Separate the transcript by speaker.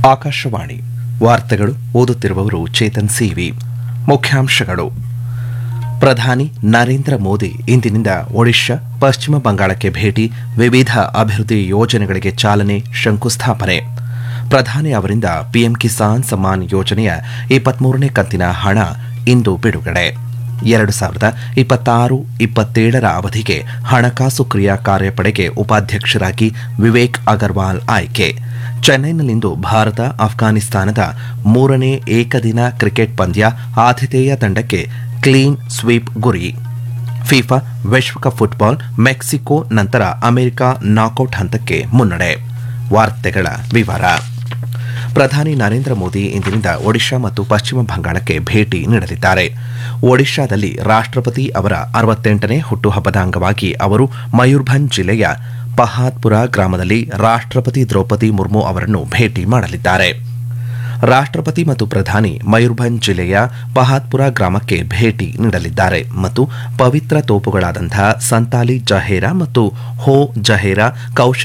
Speaker 1: ಆಕಾಶವಾಣಿ ವಾರ್ತೆಗಳು ಓದುತ್ತಿರುವವರು ಚೇತನ್ ಸಿವಿ ಮುಖ್ಯಾಂಶಗಳು ಪ್ರಧಾನಿ ನರೇಂದ್ರ ಮೋದಿ ಇಂದಿನಿಂದ ಒಡಿಶಾ ಪಶ್ಚಿಮ ಬಂಗಾಳಕ್ಕೆ ಭೇಟಿ ವಿವಿಧ ಅಭಿವೃದ್ಧಿ ಯೋಜನೆಗಳಿಗೆ ಚಾಲನೆ ಶಂಕುಸ್ಥಾಪನೆ ಪ್ರಧಾನಿ ಅವರಿಂದ ಪಿಎಂ ಕಿಸಾನ್ ಸಮ್ಮಾನ್ ಯೋಜನೆಯ ಇಪ್ಪತ್ಮೂರನೇ ಕಂತಿನ ಹಣ ಇಂದು ಬಿಡುಗಡೆ ಎರಡು ಸಾವಿರದ ಇಪ್ಪತ್ತಾರು ಇಪ್ಪತ್ತೇಳರ ಅವಧಿಗೆ ಹಣಕಾಸು ಕ್ರಿಯಾ ಕಾರ್ಯಪಡೆಗೆ ಉಪಾಧ್ಯಕ್ಷರಾಗಿ ವಿವೇಕ್ ಅಗರ್ವಾಲ್ ಆಯ್ಕೆ ಚೆನ್ನೈನಲ್ಲಿಂದು ಭಾರತ ಅಫ್ಘಾನಿಸ್ತಾನದ ಮೂರನೇ ಏಕದಿನ ಕ್ರಿಕೆಟ್ ಪಂದ್ಯ ಆತಿಥೇಯ ತಂಡಕ್ಕೆ ಕ್ಲೀನ್ ಸ್ವೀಪ್ ಗುರಿ ಫಿಫಾ ವಿಶ್ವಕಪ್ ಫುಟ್ಬಾಲ್ ಮೆಕ್ಸಿಕೋ ನಂತರ ಅಮೆರಿಕ ನಾಕೌಟ್ ಹಂತಕ್ಕೆ ಮುನ್ನಡೆ ವಾರ್ತೆಗಳ ವಿವರ ಪ್ರಧಾನಿ ನರೇಂದ್ರ ಮೋದಿ ಇಂದಿನಿಂದ ಒಡಿಶಾ ಮತ್ತು ಪಶ್ಚಿಮ ಬಂಗಾಳಕ್ಕೆ ಭೇಟಿ ನೀಡಲಿದ್ದಾರೆ ಒಡಿಶಾದಲ್ಲಿ ರಾಷ್ಟ್ರಪತಿ ಅವರ ಅರವತ್ತೆಂಟನೇ ಹುಟ್ಟುಹಬ್ಬದ ಅಂಗವಾಗಿ ಅವರು ಮಯೂರ್ಭಂಜ್ ಜಿಲ್ಲೆಯ ಪಹಾದ್ಪುರ ಗ್ರಾಮದಲ್ಲಿ ರಾಷ್ಟ್ರಪತಿ ದ್ರೌಪದಿ ಮುರ್ಮು ಅವರನ್ನು ಭೇಟಿ ಮಾಡಲಿದ್ದಾರೆ ರಾಷ್ಟ್ರಪತಿ ಮತ್ತು ಪ್ರಧಾನಿ ಮಯೂರ್ಭಂಜ್ ಜಿಲ್ಲೆಯ ಪಹಾದ್ಪುರ ಗ್ರಾಮಕ್ಕೆ ಭೇಟಿ ನೀಡಲಿದ್ದಾರೆ ಮತ್ತು ಪವಿತ್ರ ತೋಪುಗಳಾದಂತಹ ಸಂತಾಲಿ ಜಹೇರಾ ಮತ್ತು ಹೋ ಜಹೇರಾ ಕೌಶ